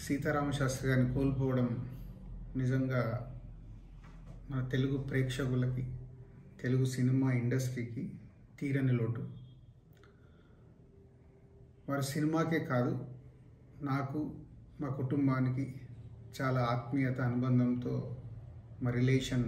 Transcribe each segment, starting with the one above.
సీతారామ శాస్త్రి గారిని కోల్పోవడం నిజంగా మన తెలుగు ప్రేక్షకులకి తెలుగు సినిమా ఇండస్ట్రీకి తీరని లోటు వారి సినిమాకే కాదు నాకు మా కుటుంబానికి చాలా ఆత్మీయత అనుబంధంతో మా రిలేషన్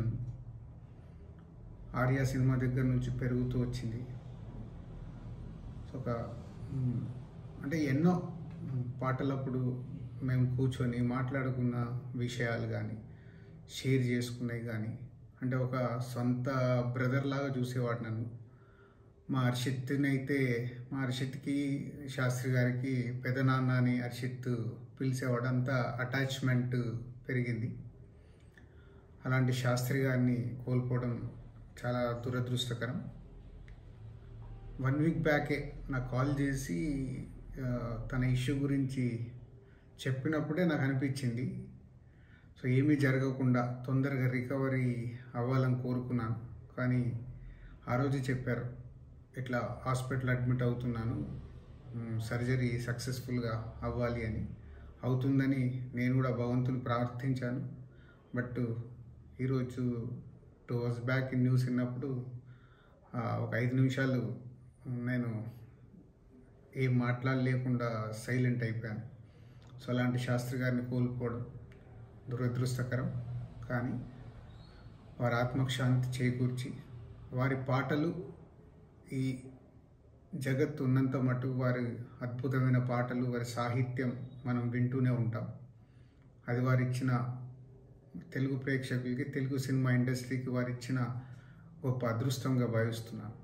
ఆర్యా సినిమా దగ్గర నుంచి పెరుగుతూ వచ్చింది సో ఒక మ్, అంటే ఎన్నో మ్, పాటలప్పుడు మేము కూర్చొని మాట్లాడుకున్న విషయాలు కానీ షేర్ చేసుకునేవి కానీ అంటే ఒక సొంత బ్రదర్ లాగా చూసేవాడు నన్ను మా హర్షిత్ని అయితే మా హర్షిత్కి శాస్త్రి గారికి పెదనాన్న అని హర్షిత్ పిలిచేవాడు అంతా అటాచ్మెంట్ పెరిగింది అలాంటి శాస్త్రి గారిని కోల్పోవడం చాలా దురదృష్టకరం వన్ వీక్ బ్యాకే నాకు కాల్ చేసి ఆ, తన ఇష్యూ గురించి చెప్పినప్పుడే నాకు అనిపించింది సో ఏమీ జరగకుండా తొందరగా రికవరీ అవ్వాలని కోరుకున్నాను కానీ ఆ రోజు చెప్పారు ఇట్లా హాస్పిటల్ అడ్మిట్ అవుతున్నాను మ్, సర్జరీ సక్సెస్ఫుల్గా అవ్వాలి అని అవుతుందని నేను కూడా భగవంతుని ప్రార్థించాను బట్ ఈరోజు టూ అవర్స్ బ్యాక్ న్యూస్ విన్నప్పుడు ఆ, ఒక ఐదు నిమిషాలు నేను ఏం మాట్లాడలేకుండా సైలెంట్ అయిపోయాను సో అలాంటి శాస్త్రి గారిని కోల్పోవడం దురదృష్టకరం కానీ వారి ఆత్మకు శాంతి చేకూర్చి వారి పాటలు ఈ జగత్తు ఉన్నంత మటుకు వారి అద్భుతమైన పాటలు వారి సాహిత్యం మనం వింటూనే ఉంటాం అది వారు ఇచ్చిన తెలుగు ప్రేక్షకులకి తెలుగు సినిమా ఇండస్ట్రీకి వారు ఇచ్చిన గొప్ప అదృష్టంగా భావిస్తున్నాను